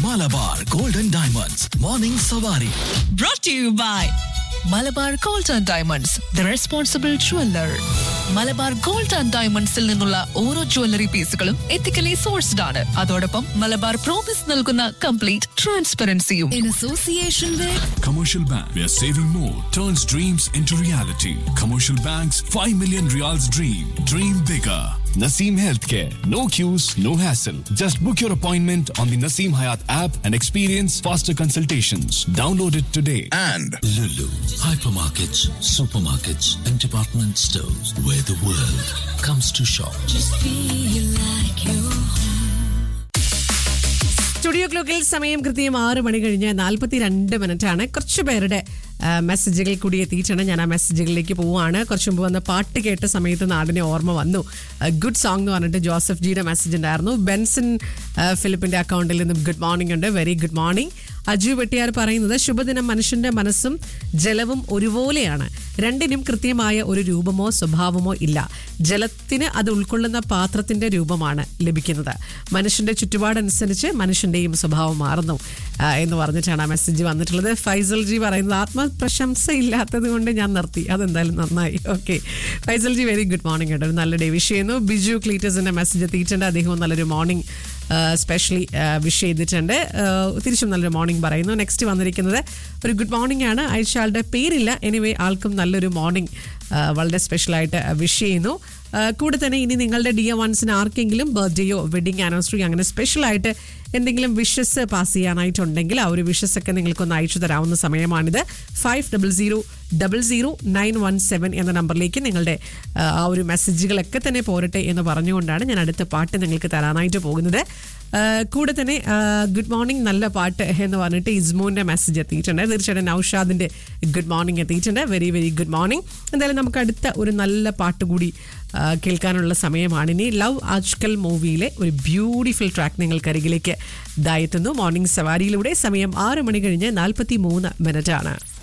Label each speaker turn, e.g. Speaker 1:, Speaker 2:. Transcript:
Speaker 1: Malabar golden diamonds morning സവാരി
Speaker 2: brought to you by Malabar gold and diamonds the responsible jeweller Malabar gold and ഡയമണ്ട്സിൽ നിന്നുള്ള ഓരോ jewellery പീസുകളും ethically sourced ആണ് അതോടൊപ്പം മലബാർ പ്രോമിസ് നൽകുന്ന കംപ്ലീറ്റ് ട്രാൻസ്പെറൻസിയും in association with
Speaker 3: Commercial Bank, where saving more turns dreams into reality. Commercial Bank's 5 million reals dream. Dream bigger. Naseem Healthcare. No queues, no hassle. Just book your appointment on the Naseem Hayat app and experience faster consultations. Download it today.
Speaker 1: and
Speaker 4: Lulu, hypermarkets, supermarkets, and department stores where the world comes to shop.
Speaker 5: Studio ക്ലോക്കിൽ സമയം കൃത്യം ആറ് മണി കഴിഞ്ഞ് നാൽപ്പത്തി രണ്ട് minute ആണ് കുറച്ച് പേരുടെ ആ, മെസ്സേജുകൾ കൂടി എത്തിയിട്ടുണ്ട് ഞാൻ ആ മെസ്സേജുകളിലേക്ക് പോവുകയാണ് കുറച്ച് മുമ്പ് വന്ന പാട്ട് കേട്ട സമയത്ത് നാടിനെ ഓർമ്മ വന്നു ഗുഡ് സോങ് എന്ന് പറഞ്ഞിട്ട് ജോസഫ് ജിയുടെ മെസ്സേജ് ഉണ്ടായിരുന്നു ബെൻസൺ ആ, ഫിലിപ്പിന്റെ അക്കൗണ്ടിൽ നിന്നും ഗുഡ് മോർണിംഗ് ഉണ്ട് very good morning Aju Vettiyar പറയുന്നത് ശുഭദിനം മനുഷ്യന്റെ മനസ്സും ജലവും ഒരുപോലെയാണ് രണ്ടിനും കൃത്യമായ ഒരു രൂപമോ സ്വഭാവമോ ഇല്ല ജലത്തിന് അത് ഉൾക്കൊള്ളുന്ന പാത്രത്തിന്റെ രൂപമാണ് ലഭിക്കുന്നത് മനുഷ്യന്റെ ചുറ്റുപാടനുസരിച്ച് മനുഷ്യന്റെയും സ്വഭാവം മാറുന്നു ആ, എന്ന് പറഞ്ഞിട്ടാണ് ആ മെസ്സേജ് വന്നിട്ടുള്ളത് ഫൈസൽ ജി പറയുന്നത് ആത്മപ്രശംസ ഇല്ലാത്തത് കൊണ്ട് ഞാൻ നിർത്തി അതെന്തായാലും നന്നായി okay Faisal ji very good morning കേട്ടോ ഒരു നല്ല ഡേ വിഷ് ചെയ്യുന്നു ബിജു ക്ലീറ്റസിന്റെ മെസ്സേജ് എത്തിയിട്ടുണ്ട് അദ്ദേഹവും നല്ലൊരു മോർണിംഗ് സ്പെഷ്യലി വിഷ് ചെയ്തിട്ടുണ്ട് ആ, തിരിച്ചും നല്ലൊരു മോർണിംഗ് പറയുന്നു നെക്സ്റ്റ് വന്നിരിക്കുന്നത് ഒരു ഗുഡ് മോർണിംഗ് ആണ് അയച്ചയാളുടെ പേരില്ല എനിവേ ആൾക്കും നല്ലൊരു മോർണിംഗ് വളരെ സ്പെഷ്യലായിട്ട് വിഷ് ചെയ്യുന്നു ആ, കൂടെ തന്നെ ഇനി നിങ്ങളുടെ ഡി വൺസിന് ആർക്കെങ്കിലും ബർത്ത്ഡേയോ വെഡിങ് ആനിവേഴ്സറി അങ്ങനെ സ്പെഷ്യലായിട്ട് എന്തെങ്കിലും വിഷസ് പാസ് ചെയ്യാനായിട്ടുണ്ടെങ്കിൽ ആ ഒരു വിഷസ് ഒക്കെ നിങ്ങൾക്കൊന്ന് അയച്ചു തരാവുന്ന സമയമാണിത് five double zero double zero nine one seven എന്ന നമ്പറിലേക്ക് നിങ്ങളുടെ ആ, ആ ഒരു മെസ്സേജുകളൊക്കെ തന്നെ പോരട്ടെ എന്ന് പറഞ്ഞുകൊണ്ടാണ് ഞാൻ അടുത്ത പാട്ട് നിങ്ങൾക്ക് തരാനായിട്ട് പോകുന്നത് ആ, കൂടെ തന്നെ ഗുഡ് മോർണിംഗ് നല്ല പാട്ട് എന്ന് പറഞ്ഞിട്ട് ഇസ്മോന്റെ മെസ്സേജ് എത്തിയിട്ടുണ്ട് തീർച്ചയായിട്ടും നൌഷാദിന്റെ ഗുഡ് മോർണിംഗ് എത്തിയിട്ടുണ്ട് വെരി വെരി ഗുഡ് മോർണിംഗ് എന്തായാലും നമുക്ക് അടുത്ത ഒരു നല്ല പാട്ട് കൂടി ആ, കേൾക്കാനുള്ള സമയമാണ് ഇനി ലവ് ആജ്കൽ മൂവിയിലെ ഒരു ബ്യൂട്ടിഫുൾ ട്രാക്ക് നിങ്ങൾക്കരികിലേക്ക് ഇതായെത്തുന്നു മോർണിംഗ് സവാരിയിലൂടെ സമയം ആറ് മണി കഴിഞ്ഞ് നാൽപ്പത്തി മൂന്ന് മിനിറ്റ് ആണ്